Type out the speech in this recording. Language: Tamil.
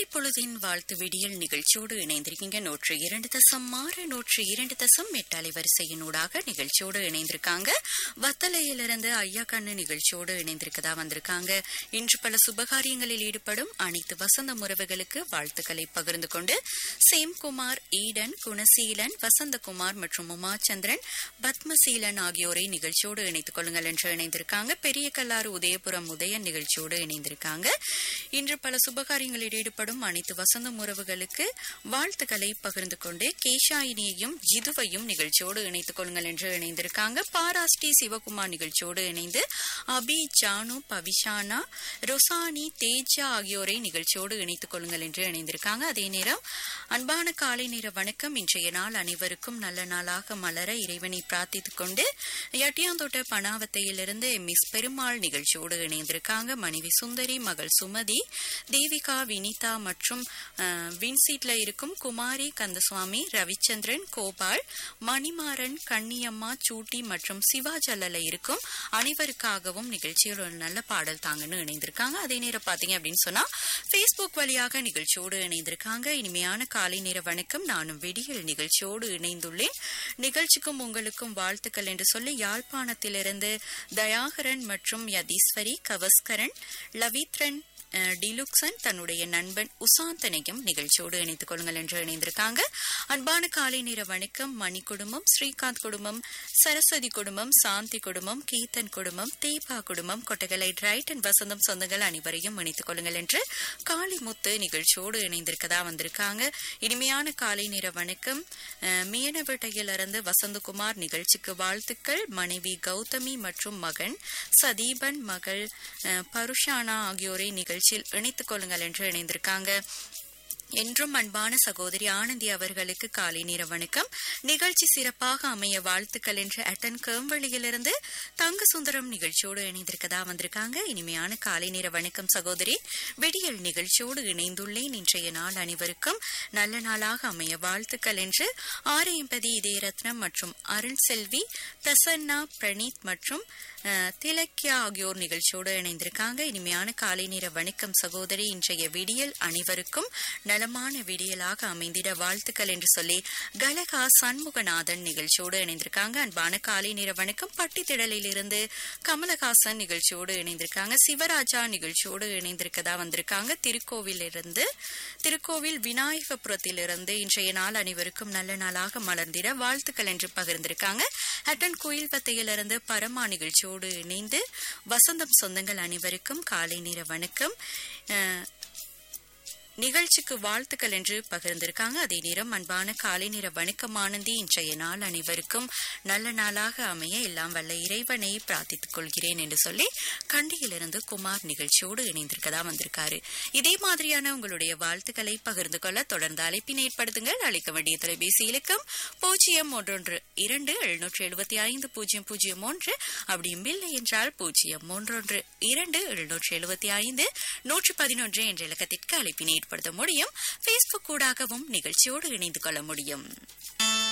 பொழுதின் வாழ்த்து விடியல் நிகழ்ச்சியோடு இணைந்திருக்கீங்க நூற்று இரண்டு தசம் ஆறு நூற்று இரண்டு தசம் எட்டு அலைவரிசையினூடாக நிகழ்ச்சியோடு இணைந்திருக்காங்க வத்தலையிலிருந்து ஐயா கண்ணு நிகழ்ச்சியோடு இணைந்திருக்கதா வந்திருக்காங்க இன்று பல சுபகாரியங்களில் ஈடுபடும் அனைத்து வசந்த உறவுகளுக்கு வாழ்த்துக்களை பகிர்ந்து கொண்டு சேம்குமார் ஈடன் குணசீலன் வசந்தகுமார் மற்றும் உமாச்சந்திரன் பத்மசீலன் ஆகியோரை நிகழ்ச்சியோடு இணைத்துக் கொள்ளுங்கள் என்று இணைந்திருக்காங்க பெரிய கல்லாறு உதயபுரம் உதயன் நிகழ்ச்சியோடு இணைந்திருக்காங்க இன்று பல சுபகாரியங்களில் ஈடுபடும் அனைத்து வசந்த உறவுகளுக்கு வாழ்த்துக்களை பகிர்ந்து கொண்டு கேஷாயினியையும் ஜிதுவையும் நிகழ்ச்சியோடு இணைத்துக் கொள்ளுங்கள் என்று இணைந்திருக்காங்க பாராஸ்டி சிவகுமார் நிகழ்ச்சியோடு இணைந்து அபி ஜானு பவிஷானா ரொசானி தேஜா ஆகியோரை நிகழ்ச்சியோடு இணைத்துக் கொள்ளுங்கள் என்று இணைந்திருக்காங்க அதே நேரம் அன்பான காலை நேர வணக்கம் இன்றைய நாள் அனைவருக்கும் நல்ல நாளாக மலர இறைவனை பிரார்த்தித்துக் கொண்டு எட்டியாந்தோட்ட பனாவத்தையிலிருந்து மிஸ் பெருமாள் நிகழ்ச்சியோடு இணைந்திருக்காங்க மனைவி சுந்தரி மகள் சுமதி தேவிகா வினிதா மற்றும் அஹ், வின்சீட்ல இருக்கும் குமாரி கந்தசுவாமி ரவிச்சந்திரன் கோபால் மணிமாறன் கன்னியம்மா சூட்டி மற்றும் சிவாஜல்லல இருக்கும் அனைவருக்காகவும் நிகழ்ச்சியில் ஒரு நல்ல பாடல் தாங்கன்னு இணைந்திருக்காங்க அதே நேரம் பாத்தீங்க அப்படின்னு சொன்னா ஃபேஸ்புக் வழியாக நிகழ்ச்சியோடு இணைந்திருக்காங்க இனிமையான காலை நேர வணக்கம் நானும் விடியல் நிகழ்ச்சியோடு இணைந்துள்ளேன் நிகழ்ச்சிக்கும் உங்களுக்கும் வாழ்த்துக்கள் என்று சொல்லி யாழ்ப்பாணத்திலிருந்து தயாகரன் மற்றும் யதீஸ்வரி கவஸ்கரன் லவித்ரன் அஹ், டிலுக்சன் தன்னுடைய நண்பன் உசாந்தனையும் நிகழ்ச்சியோடு இணைத்துக் கொள்ளுங்கள் என்று இணைந்திருக்காங்க அன்பான காலை நேர வணக்கம் மணி குடும்பம் ஸ்ரீகாந்த் குடும்பம் சரஸ்வதி குடும்பம் சாந்தி குடும்பம் கீர்த்தன் குடும்பம் தீபா குடும்பம் கொட்டகலை ரைட் வசந்தம் சொந்தங்கள் அனைவரையும் இணைத்துக் கொள்ளுங்கள் என்று காளிமுத்து நிகழ்ச்சியோடு இணைந்திருக்கதா வந்திருக்காங்க இனிமையான காலை நேர வணக்கம் அஹ், மீனவட்டையிலிருந்து வசந்தகுமார் நிகழ்ச்சிக்கு வாழ்த்துக்கள் மனைவி கௌதமி மற்றும் மகன் சதீபன் மகள் அஹ், பருஷானா ஆகியோரை நிகழ்ச்சியில் இணைத்துக் கொள்ளுங்கள் என்று இணைந்திருக்காங்க என்றும் அன்பான சகோதரி ஆனந்தி அவர்களுக்கு காலை நேர வணக்கம் நிகழ்ச்சி சிறப்பாக அமைய வாழ்த்துக்கள் என்று அட்டன் கேம்வெளியிலிருந்து தங்க சுந்தரம் நிகழ்ச்சியோடு இணைந்திருக்கதா வந்திருக்காங்க இனிமையான காலை நேர வணக்கம் சகோதரி விடியல் நிகழ்ச்சியோடு இணைந்துள்ளேன் இன்றைய நாள் அனைவருக்கும் நல்ல நாளாக அமைய வாழ்த்துக்கள் என்று ஆரையம்பதி இதயரத்னம் மற்றும் அருள் செல்வி பிரசன்னா பிரணீத் மற்றும் அஹ், திலக்கியா ஆகியோர் நிகழ்ச்சியோடு இணைந்திருக்காங்க இனிமையான காலை நேர வணக்கம் சகோதரி இன்றைய விடியல் அனைவருக்கும் நலமான விடியலாக அமைந்திட வாழ்த்துக்கள் என்று சொல்லி கலகா சண்முகநாதன் நிகழ்ச்சியோடு இணைந்திருக்காங்க அன்பான காலை நேர வணக்கம் பட்டித்திடலில் இருந்து கமலஹாசன் நிகழ்ச்சியோடு இணைந்திருக்காங்க சிவராஜா நிகழ்ச்சியோடு இணைந்திருக்கதா வந்திருக்காங்க திருக்கோவில் இருந்து திருக்கோவில் விநாயகபுரத்திலிருந்து இன்றைய நாள் அனைவருக்கும் நல்ல நாளாக மலர்ந்திட வாழ்த்துக்கள் என்று பகிர்ந்திருக்காங்க ஹட்டன் கோயில் பத்தையிலிருந்து பரமா நிகழ்ச்சியோடு இணைந்து வசந்தம் சொந்தங்கள் அனைவருக்கும் காலை நேர வணக்கம் அஹ், நிகழ்ச்சிக்கு வாழ்த்துக்கள் என்று பகிர்ந்திருக்காங்க அதே நேரம் அன்பான காலை நேர வணக்கம் ஆனந்தி இன்றைய நாள் அனைவருக்கும் நல்ல நாளாக அமைய எல்லாம் வல்ல இறைவனை பிரார்த்தித்துக் கொள்கிறேன் என்று சொல்லி கண்டியிலிருந்து குமார் நிகழ்ச்சியோடு இணைந்திருக்கதா வந்திருக்காரு இதே மாதிரியான உங்களுடைய வாழ்த்துக்களை பகிர்ந்து கொள்ள தொடர்ந்து அழைப்பினை ஏற்படுத்துங்கள் அழைக்க வேண்டிய தொலைபேசி இலக்கம் பூஜ்ஜியம் ஒன்றொன்று இரண்டு எழுநூற்று எழுபத்தி ஐந்து பூஜ்ஜியம் பூஜ்ஜியம் ஒன்று அப்படியும் இல்லை என்றால் பூஜ்ஜியம் ஒன்றொன்று இரண்டு எழுநூற்று எழுபத்தி ஐந்து நூற்று பதினொன்று என்ற இலக்கத்திற்கு அழைப்பினை ஏற்படுத்த முடியும் பேஸ்புக் ஊடாகவும் நிகழ்ச்சியோடு இணைந்து கொள்ள முடியும்